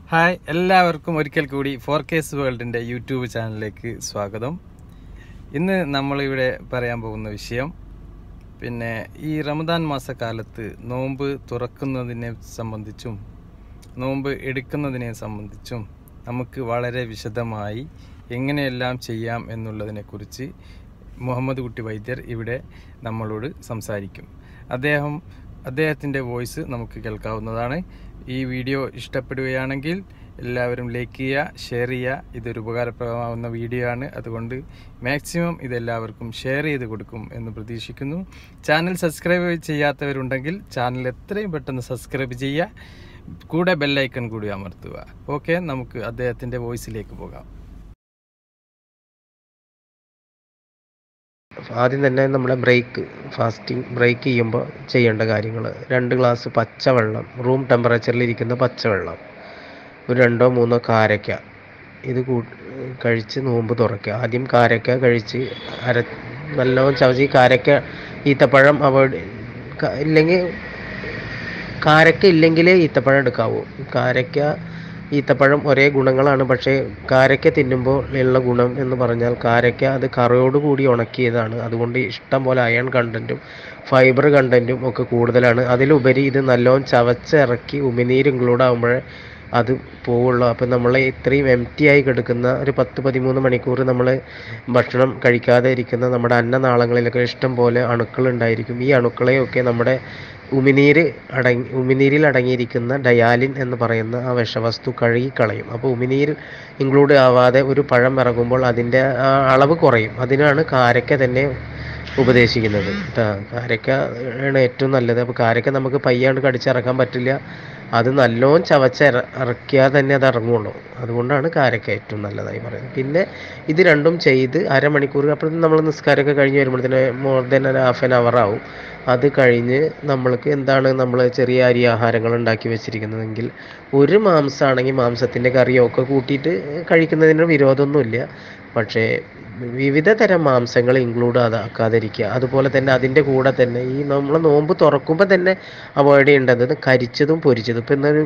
hi എല്ലാവർക്കും ഒരിക്കൽ കൂടി ഫോർ കേസ് വേൾഡിൻ്റെ യൂട്യൂബ് ചാനലിലേക്ക് സ്വാഗതം ഇന്ന് നമ്മളിവിടെ പറയാൻ പോകുന്ന വിഷയം പിന്നെ ഈ റമദാൻ മാസക്കാലത്ത് നോമ്പ് തുറക്കുന്നതിനെ സംബന്ധിച്ചും നോമ്പ് എടുക്കുന്നതിനെ സംബന്ധിച്ചും നമുക്ക് വളരെ വിശദമായി എങ്ങനെയെല്ലാം ചെയ്യാം എന്നുള്ളതിനെക്കുറിച്ച് മുഹമ്മദ് കുട്ടി വൈദ്യർ ഇവിടെ നമ്മളോട് സംസാരിക്കും അദ്ദേഹം അദ്ദേഹത്തിൻ്റെ വോയിസ് നമുക്ക് കേൾക്കാവുന്നതാണ് ഈ വീഡിയോ ഇഷ്ടപ്പെടുകയാണെങ്കിൽ എല്ലാവരും ലൈക്ക് ചെയ്യുക ഷെയർ ചെയ്യുക ഇതൊരു ഉപകാരപ്രദമാവുന്ന വീഡിയോ ആണ് അതുകൊണ്ട് മാക്സിമം ഇതെല്ലാവർക്കും ഷെയർ ചെയ്ത് കൊടുക്കും എന്ന് പ്രതീക്ഷിക്കുന്നു ചാനൽ സബ്സ്ക്രൈബ് ചെയ്യാത്തവരുണ്ടെങ്കിൽ ചാനൽ എത്രയും പെട്ടെന്ന് സബ്സ്ക്രൈബ് ചെയ്യുക കൂടെ ബെല്ലൈക്കൺ കൂടി അമർത്തുക ഓക്കെ നമുക്ക് അദ്ദേഹത്തിൻ്റെ വോയിസിലേക്ക് പോകാം ആദ്യം തന്നെ നമ്മുടെ ബ്രേക്ക് ഫാസ്റ്റിംഗ് ബ്രേക്ക് ചെയ്യുമ്പോൾ ചെയ്യേണ്ട കാര്യങ്ങൾ രണ്ട് ഗ്ലാസ് പച്ചവെള്ളം റൂം ടെമ്പറേച്ചറിൽ ഇരിക്കുന്ന പച്ചവെള്ളം ഒരു രണ്ടോ മൂന്നോ കാരക്ക ഇത് കൂ കഴിച്ച് നോമ്പ് തുറക്കുക ആദ്യം കാരക്ക കഴിച്ച് അര നല്ലോണം ചവച്ച് ഈ കാരക്ക ഈത്തപ്പഴം അവോയ്ഡ് ഇല്ലെങ്കിൽ കാരക്ക ഇല്ലെങ്കിലേ ഈത്തപ്പഴം എടുക്കാവൂ കാരക്ക ഈത്തപ്പഴം ഒരേ ഗുണങ്ങളാണ് പക്ഷേ കാരക്ക തിന്നുമ്പോൾ ഉള്ള ഗുണം എന്ന് പറഞ്ഞാൽ കാരക്ക അത് കറയോടുകൂടി ഉണക്കിയതാണ് അതുകൊണ്ട് ഇഷ്ടം പോലെ അയൺ കണ്ടൻറ്റും ഫൈബർ കണ്ടൻറ്റും ഒക്കെ കൂടുതലാണ് അതിലുപരി ഇത് നല്ലോണം ചവച്ചിറക്കി ഉമിനീര് ഇൻക്ലൂഡ് ആകുമ്പോഴേ അത് പോവുള്ളൂ അപ്പം നമ്മൾ ഇത്രയും എം ടി ആയി കിടക്കുന്ന ഒരു പത്ത് പതിമൂന്ന് മണിക്കൂർ നമ്മൾ ഭക്ഷണം കഴിക്കാതെ ഇരിക്കുന്ന നമ്മുടെ അന്നനാളങ്ങളിലൊക്കെ ഇഷ്ടം പോലെ അണുക്കൾ ഉണ്ടായിരിക്കും ഈ അണുക്കളെയൊക്കെ നമ്മുടെ ഉമിനീര് അടങ്ങി ഉമിനീരിൽ അടങ്ങിയിരിക്കുന്ന ഡയാലിൻ എന്ന് പറയുന്ന ആ വിഷവസ്തു കഴുകിക്കളയും അപ്പോൾ ഉമിനീര് ഇൻക്ലൂഡ് ആവാതെ ഒരു പഴം ഇറങ്ങുമ്പോൾ അതിൻ്റെ ആ അളവ് കുറയും അതിനാണ് കാരക്ക തന്നെ ഉപദേശിക്കുന്നത് കേട്ടോ കാരക്ക ആണ് ഏറ്റവും നല്ലത് അപ്പോൾ കാരക്ക നമുക്ക് പയ്യാണ്ട് കടിച്ചിറക്കാൻ പറ്റില്ല അത് നല്ലോണം ചവച്ച് ഇറക്കിയാൽ തന്നെ അത് ഇറങ്ങുള്ളൂ അതുകൊണ്ടാണ് കാരക്ക ഏറ്റവും നല്ലതായി പറയുന്നത് പിന്നെ ഇത് രണ്ടും ചെയ്ത് അരമണിക്കൂർ അപ്പോൾ നമ്മൾ നിസ്കാരമൊക്കെ കഴിഞ്ഞ് വരുമ്പോഴത്തേന് മോർ ദൻ ഒരു ഹാഫ് ആൻ അവർ ആവും അത് കഴിഞ്ഞ് നമ്മൾക്ക് എന്താണ് നമ്മൾ ചെറിയ അരി ആഹാരങ്ങൾ ഉണ്ടാക്കി വെച്ചിരിക്കുന്നതെങ്കിൽ ഒരു മാംസമാണെങ്കിൽ മാംസത്തിൻ്റെ കറിയൊക്കെ കൂട്ടിയിട്ട് കഴിക്കുന്നതിന് വിരോധമൊന്നുമില്ല പക്ഷേ വിവിധ തരം മാംസങ്ങൾ ഇൻക്ലൂഡ് ആക്കാതിരിക്കുക അതുപോലെ തന്നെ അതിൻ്റെ കൂടെ തന്നെ ഈ നമ്മൾ നോമ്പ് തുറക്കുമ്പോൾ തന്നെ അവോയ്ഡ് ചെയ്യേണ്ടത് കരിച്ചതും പൊരിച്ചതും ഇപ്പം ഇന്നൊരു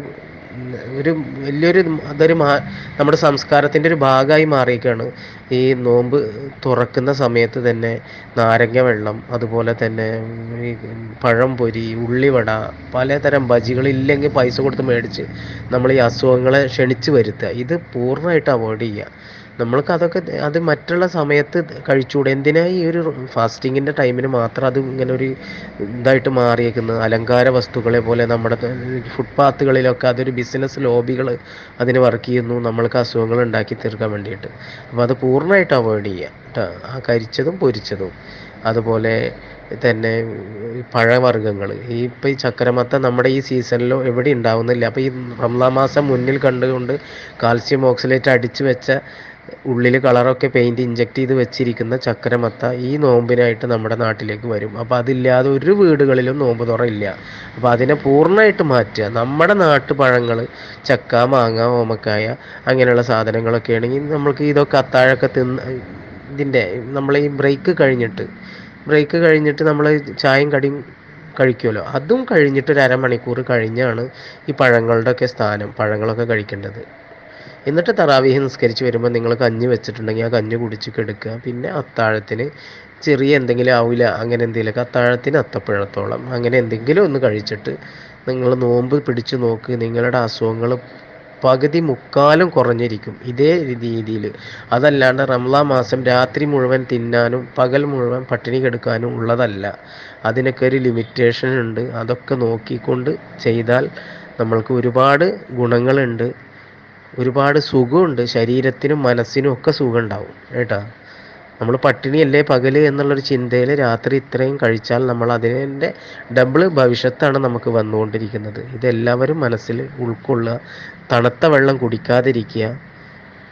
ഒരു വലിയൊരു അതൊരു മാ നമ്മുടെ സംസ്കാരത്തിൻ്റെ ഒരു ഭാഗമായി മാറിയേക്കാണ് ഈ നോമ്പ് തുറക്കുന്ന സമയത്ത് തന്നെ നാരങ്ങ വെള്ളം അതുപോലെ തന്നെ ഈ പഴം പൊരി ഉള്ളിവട പലതരം ബജികളില്ലെങ്കിൽ പൈസ കൊടുത്ത് മേടിച്ച് നമ്മൾ ഈ അസുഖങ്ങളെ ക്ഷണിച്ച് വരുത്തുക ഇത് പൂർണ്ണമായിട്ട് അവോയ്ഡ് ചെയ്യുക നമ്മൾക്ക് അതൊക്കെ അത് മറ്റുള്ള സമയത്ത് കഴിച്ചുകൂടെ എന്തിനാ ഈ ഒരു ഫാസ്റ്റിങ്ങിൻ്റെ ടൈമിന് മാത്രം അത് ഇങ്ങനെ ഒരു ഇതായിട്ട് മാറിയേക്കുന്നത് അലങ്കാര വസ്തുക്കളെ പോലെ നമ്മുടെ ഫുട്പാത്തുകളിലൊക്കെ അതൊരു ബിസിനസ് ലോബികൾ അതിന് വർക്ക് ചെയ്യുന്നു നമ്മൾക്ക് അസുഖങ്ങൾ ഉണ്ടാക്കി തീർക്കാൻ വേണ്ടിയിട്ട് അപ്പോൾ അത് പൂർണ്ണമായിട്ട് അവോയ്ഡ് ചെയ്യുക കേട്ടോ ആ കരിച്ചതും പൊരിച്ചതും അതുപോലെ തന്നെ പഴവർഗ്ഗങ്ങൾ ഈ ഇപ്പോൾ ഈ ചക്കരമത്ത നമ്മുടെ ഈ സീസണിലോ എവിടെ ഉണ്ടാവുന്നില്ല അപ്പോൾ ഈ റംലാ മാസം മുന്നിൽ കണ്ടുകൊണ്ട് കാൽസ്യം ഓക്സിലേറ്റ് അടിച്ചു വെച്ച ഉള്ളിൽ കളറൊക്കെ പെയിൻറ് ഇഞ്ചെക്ട് ചെയ്ത് വെച്ചിരിക്കുന്ന ചക്കരമത്ത ഈ നോമ്പിനായിട്ട് നമ്മുടെ നാട്ടിലേക്ക് വരും അപ്പോൾ അതില്ലാതെ ഒരു വീടുകളിലും നോമ്പ് തുറ ഇല്ല അപ്പോൾ അതിനെ പൂർണ്ണമായിട്ട് മാറ്റുക നമ്മുടെ നാട്ടുപഴങ്ങൾ ചക്ക മാങ്ങ ഓമക്കായ അങ്ങനെയുള്ള സാധനങ്ങളൊക്കെ ആണെങ്കിൽ നമ്മൾക്ക് ഇതൊക്കെ അത്താഴമൊക്കെ തിന്ന് ഇതിൻ്റെ നമ്മൾ ഈ ബ്രേക്ക് കഴിഞ്ഞിട്ട് ബ്രേക്ക് കഴിഞ്ഞിട്ട് നമ്മൾ ചായയും കടിയും കഴിക്കുമല്ലോ അതും കഴിഞ്ഞിട്ട് ഒരു അരമണിക്കൂർ കഴിഞ്ഞാണ് ഈ പഴങ്ങളുടെ ഒക്കെ സ്ഥാനം പഴങ്ങളൊക്കെ കഴിക്കേണ്ടത് എന്നിട്ട് തറാവീഹ് നിസ്കരിച്ച് വരുമ്പോൾ നിങ്ങൾ കഞ്ഞി വെച്ചിട്ടുണ്ടെങ്കിൽ ആ കഞ്ഞി കുടിച്ച് കിടക്കുക പിന്നെ അത്താഴത്തിന് ചെറിയ എന്തെങ്കിലും ആവില്ല അങ്ങനെ എന്തെങ്കിലുമൊക്കെ അത്താഴത്തിന് അത്തപ്പഴത്തോളം അങ്ങനെ എന്തെങ്കിലും ഒന്ന് കഴിച്ചിട്ട് നിങ്ങൾ നോമ്പ് പിടിച്ചു നോക്ക് നിങ്ങളുടെ അസുഖങ്ങൾ പകുതി മുക്കാലും കുറഞ്ഞിരിക്കും ഇതേ രീതിയിൽ അതല്ലാണ്ട് റംലാ മാസം രാത്രി മുഴുവൻ തിന്നാനും പകൽ മുഴുവൻ പട്ടിണി കെടുക്കാനും ഉള്ളതല്ല അതിനൊക്കെ ഒരു ലിമിറ്റേഷൻ ഉണ്ട് അതൊക്കെ നോക്കിക്കൊണ്ട് ചെയ്താൽ നമ്മൾക്ക് ഒരുപാട് ഗുണങ്ങളുണ്ട് ഒരുപാട് സുഖമുണ്ട് ശരീരത്തിനും മനസ്സിനും ഒക്കെ സുഖം ഉണ്ടാവും കേട്ടോ നമ്മൾ പട്ടിണിയല്ലേ പകല് എന്നുള്ളൊരു ചിന്തയിൽ രാത്രി ഇത്രയും കഴിച്ചാൽ നമ്മൾ അതിൻ്റെ ഡബിൾ ഭവിഷ്യത്താണ് നമുക്ക് വന്നുകൊണ്ടിരിക്കുന്നത് ഇതെല്ലാവരും മനസ്സിൽ ഉൾക്കൊള്ളുക തണുത്ത വെള്ളം കുടിക്കാതിരിക്കുക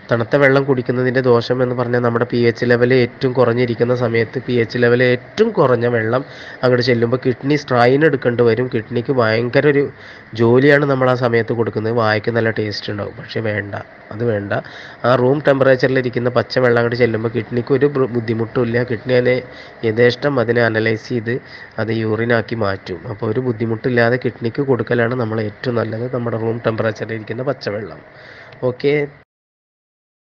തണുത്ത വെള്ളം കുടിക്കുന്നതിൻ്റെ ദോഷം എന്ന് പറഞ്ഞാൽ നമ്മുടെ പി എച്ച് ലെവൽ ഏറ്റവും കുറഞ്ഞിരിക്കുന്ന സമയത്ത് പി എച്ച് ലെവൽ ഏറ്റവും കുറഞ്ഞ വെള്ളം അങ്ങോട്ട് ചെല്ലുമ്പോൾ കിഡ്നി സ്ട്രൈൻ എടുക്കേണ്ടി വരും കിഡ്നിക്ക് ഭയങ്കര ഒരു ജോലിയാണ് നമ്മൾ ആ സമയത്ത് കൊടുക്കുന്നത് വായിക്ക് നല്ല ടേസ്റ്റ് ഉണ്ടാവും പക്ഷേ വേണ്ട അത് വേണ്ട ആ റൂം ടെമ്പറേച്ചറിലിരിക്കുന്ന പച്ചവെള്ളം അങ്ങോട്ട് ചെല്ലുമ്പോൾ കിഡ്നിക്ക് ഒരു ബു- ബുദ്ധിമുട്ടുമില്ല കിഡ്നി അതിനെ യഥേഷ്ടം അതിനെ അനലൈസ് ചെയ്ത് അത് യൂറിനാക്കി മാറ്റും അപ്പോൾ ഒരു ബുദ്ധിമുട്ടില്ലാതെ കിഡ്നിക്ക് കൊടുക്കലാണ് നമ്മൾ ഏറ്റവും നല്ലത് നമ്മുടെ റൂം ടെമ്പറേച്ചറിലിരിക്കുന്ന പച്ചവെള്ളം ഓക്കെ